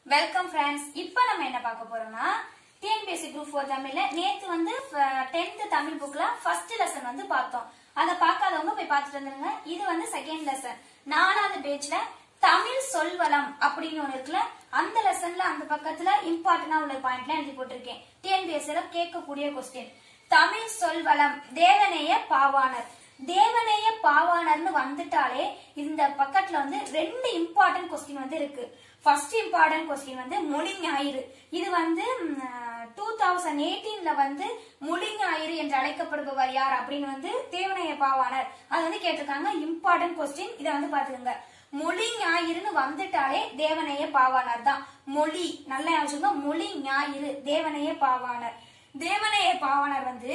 Welcome friends இப்போ நம்ம என்ன பார்க்க போறோம்னா டிஎன்பிஎஸ்சி குரூப் ஃபோர் தமிழ்ல நேத்து வந்து டென்த் தமிழ் புக்ல ஃபர்ஸ்ட் லெசன் வந்து பார்த்தோம் அதை பார்க்காதவங்க போய் பார்த்துட்டு வந்துருங்க இது வந்து செகண்ட் லெசன் நாலாவது பேஜ்ல தமிழ் சொல்வளம் அப்படின்னு ஒண்ணு இருக்குல்ல அந்த லெசன்ல அந்த பக்கத்துல இம்பார்ட்டன்டா உள்ள பாயிண்ட்லாம் எழுதி போட்டிருக்கேன் டிஎன்பிஎஸ்சில கேட்கக்கூடிய கொஸ்டின் தமிழ் சொல்வளம் தேவநேய பாவாணர் தேவநேய பாவாணர்னு வந்துட்டாலே இந்த பக்கத்துல வந்து ரெண்டு இம்பார்ட்டன்ட் கொஸ்டின் வந்து இருக்கு ஃபர்ஸ்ட் இம்பார்ட்டன்ட் கொஸ்டின் வந்து மொழி ஞாயிறு இது வந்து டூ தௌசண்ட் எயிட்டீன்ல வந்து மொழி ஞாயிறு என்று அழைக்கப்படுபவர் யார் அப்படின்னு வந்து தேவநேய பாவாணர் அது வந்து கேட்டிருக்காங்க இம்பார்ட்டன்ட் கொஸ்டின் இதை வந்து பாத்துக்கோங்க மொழி ஞாயிறுன்னு வந்துட்டாலே தேவநேய பாவாணர் தான் மொழி நல்லா யோசிச்சுங்க மொழி ஞாயிறு தேவநேய பாவாணர் தேவநேய பாவாணர் வந்து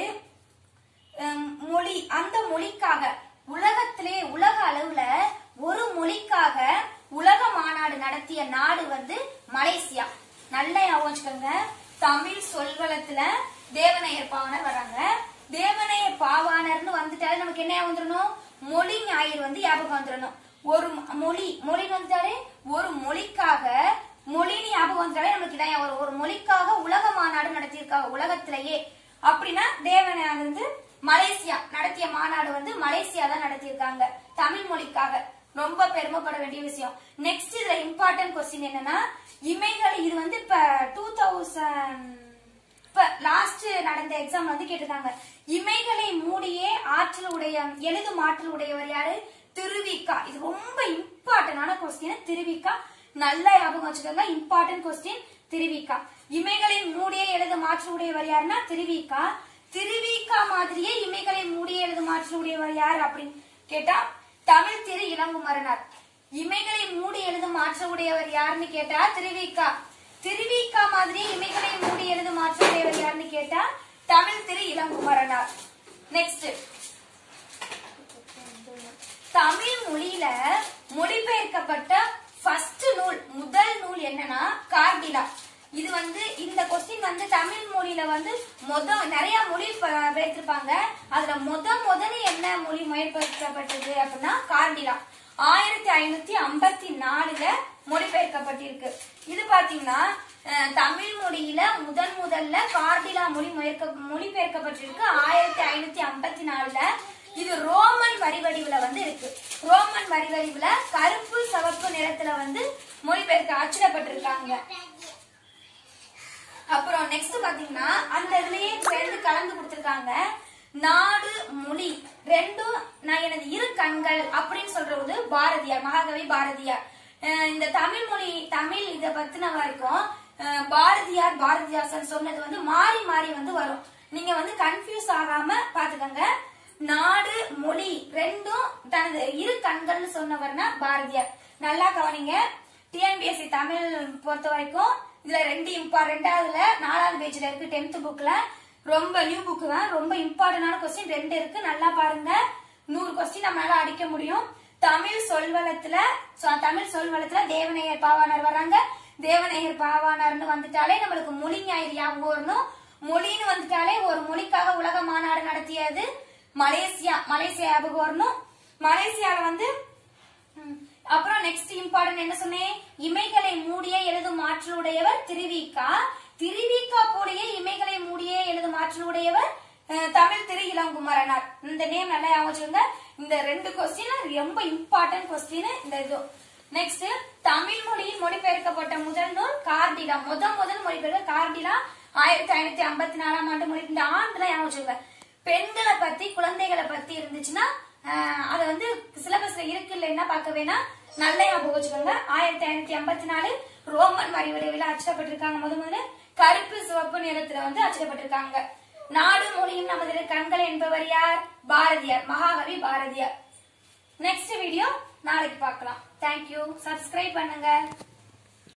ஹம், மொழி அந்த மொழிக்காக உலகத்திலே உலக அளவுல ஒரு மொழிக்காக உலக மாநாடு நடத்திய நாடு வந்து மலேசியா நல்லா ஞாபகம் வச்சுக்கோங்க தமிழ் சொல்வளத்துல தேவநேயர் பாவாணர் வராங்க தேவநேயர் பாவாணர்னு வந்துட்டாலே நமக்கு என்ன ஞாபகம் வந்துடணும் மொழி ஞாயிறு வந்து ஞாபகம் வந்துடணும் ஒரு ம- மொழி மொழி வந்துட்டாலே ஒரு மொழிக்காக மொழின்னு ஞாபகம் வந்துட்டாலே நமக்கு இதான் ஒரு ஒரு மொழிக்காக உலக மாநாடு நடத்தியிருக்காங்க உலகத்திலேயே அப்படின்னா தேவனார் வந்து மலேசியா நடத்திய மாநாடு வந்து மலேசியா தான் நடத்தியிருக்காங்க தமிழ் மொழிக்காக ரொம்ப பெருமைப்பட வேண்டிய விஷயம் நெக்ஸ்ட் இதுல இம்பார்ட்டன்ட் கொஸ்டின் என்னன்னா இமைகள் இது வந்து இப்ப டூ தௌசண்ட் இப்ப லாஸ்ட் நடந்த எக்ஸாம் வந்து கேட்டிருக்காங்க இமைகளை மூடியே ஆற்றல் உடைய எழுதும் ஆற்றல் உடையவர் யாரு திருவிக்கா இது ரொம்ப இம்பார்ட்டன்டான கொஸ்டின் திருவிக்கா நல்லா ஞாபகம் வச்சுக்கோங்க இம்பார்ட்டன்ட் கொஸ்டின் திருவிக்கா இமைகளை மூடியே எழுதும் ஆற்றல் உடையவர் யாருன்னா திருவிக்கா திருவிக்கா மாதிரியே இமைகளை மூடியே எழுதும் ஆற்றல் உடையவர் யார் அப்படின்னு கேட்டா தமிழ் திரு இளங்குமரனார் இமைகளை மூடி எழுதும் ஆற்றல் உடையவர் யாருன்னு கேட்டா திருவிக்கா திருவிக்கா மாதிரியே இமைகளை மூடி எழுதும் ஆற்றல் உடையவர் யாருன்னு கேட்டா தமிழ் திரு இளங்குமரனார் நெக்ஸ்ட் தமிழ் மொழியில மொழிபெயர்க்கப்பட்ட ஃபர்ஸ்ட் நூல் முதல் நூல் என்னன்னா கார்டிலா இது வந்து இந்த கொஸ்டின் வந்து தமிழ் மொழியில வந்து மொத நிறைய மொழி ப- பெயர்த்திருப்பாங்க அதுல முத முதல்ல என்ன மொழி மொழிபெயர்க்கப்பட்டது அப்படின்னா கார்டிலா ஆயிரத்தி ஐநூத்தி ஐம்பத்தி நாலுல மொழிபெயர்க்கப்பட்டிருக்கு இது பாத்தீங்கன்னா அஹ், தமிழ் மொழியில முதன் முதல்ல கார்டிலா மொழி மொழிக்க- மொழிபெயர்க்கப்பட்டிருக்கு ஆயிரத்தி ஐநூத்தி ஐம்பத்தி நாலுல இது ரோமன் வரிவடிவுல வந்து இருக்கு ரோமன் வரிவடிவுல கருப்பு சிவப்பு நிறத்துல வந்து மொழிபெயர்க்க அச்சிடப்பட்டிருக்காங்க அப்புறம் நெக்ஸ்ட் பாத்தீங்கன்னா அந்த இதுலயே சேர்ந்து கலந்து கொடுத்திருக்காங்க நாடு மொழி ரெண்டும் நான் எனது இரு கண்கள் அப்படின்னு சொல்றது பாரதியார் மகாகவி பாரதியார் அஹ் இந்த தமிழ் மொழி தமிழ் இத பத்தின வரைக்கும் அஹ் பாரதியார் பாரதிதாசன் சொன்னது வந்து மாறி மாறி வந்து வரும் நீங்க வந்து கன்ஃபியூஸ் ஆகாம பாத்துக்கோங்க நாடு மொழி ரெண்டும் தனது இரு கண்கள்னு சொன்னவர்னா பாரதியார் நல்லா கவனிங்க டிஎன்பிஎஸ்சி தமிழ் பொறுத்த வரைக்கும் இதுல ரெண்டு இம்பா ரெண்டாவதுல நாலாவது பேஜ்ல இருக்கு டென்த் புக்ல ரொம்ப நியூ புக் தான் ரொம்ப இம்பார்ட்டன்டான கொஸ்டின் ரெண்டு இருக்கு நல்லா பாருங்க நூறு கொஸ்டின் நம்மளால அடிக்க முடியும் தமிழ் சொல்வளத்துல சொ- தமிழ் சொல்வளத்துல தேவநேயர் பாவாணர் வர்றாங்க தேவநேயர் பாவாணர்னு வந்துட்டாலே நம்மளுக்கு மொழி ஞாயிறு ஞாபகம் வரணும் மொழின்னு வந்துட்டாலே ஒரு மொழிக்காக உலக மாநாடு நடத்தியது மலேசியா மலேசியா ஞாபகம் வரணும் மலேசியால வந்து ம். அப்புறம் நெக்ஸ்ட் இம்பார்ட்டன்ட் என்ன சொன்னேன் இமைகளை மூடியே எழுதும் ஆற்றலுடையவர் திருவிக்கா திருவிக்கா போடிய இமைகளை மூடியே எழுதும் ஆற்றலுடையவர் அஹ், தமிழ் திரு இளங்குமரனார் இந்த நேம் நல்லா ஞாபகம் வச்சுக்கோங்க இந்த ரெண்டு கொஸ்டின் ரொம்ப இம்பார்ட்டன்ட் கொஸ்டின் இந்த இது நெக்ஸ்ட் தமிழ் மொழியில் மொழிபெயர்க்கப்பட்ட முதல் நூல் கார்டிலா முத முதல் மொழிபெயர்க்க கார்டிலா ஆயிரத்தி ஐநூத்தி ஐம்பத்தி நாலாம் ஆண்டு மொழி இந்த ஆண்டுல ஞாபகம் வச்சுக்கோங்க பெண்களை பத்தி குழந்தைகளை பத்தி இருந்துச்சுன்னா ஆஹ், அது வந்து சிலபஸ்ல இருக்கு இல்லைன்னா பார்க்க வேணா நல்ல ஞாபகம் வச்சுக்கோங்க ஆயிரத்தி ஐநூத்தி ஐம்பத்தி நாலு ரோமன் வரிவடைவில் அச்சிடப்பட்டிருக்காங்க முத முதல்ல கருப்பு சிவப்பு நிறத்துல வந்து அச்சிடப்பட்டிருக்காங்க நாடு மொழியும் நமது கண்கள் என்பவர் யார் பாரதியார் மகாகவி பாரதியார் நெக்ஸ்ட் வீடியோ நாளைக்கு பார்க்கலாம் தேங்க்யூ சப்ஸ்கிரைப் பண்ணுங்க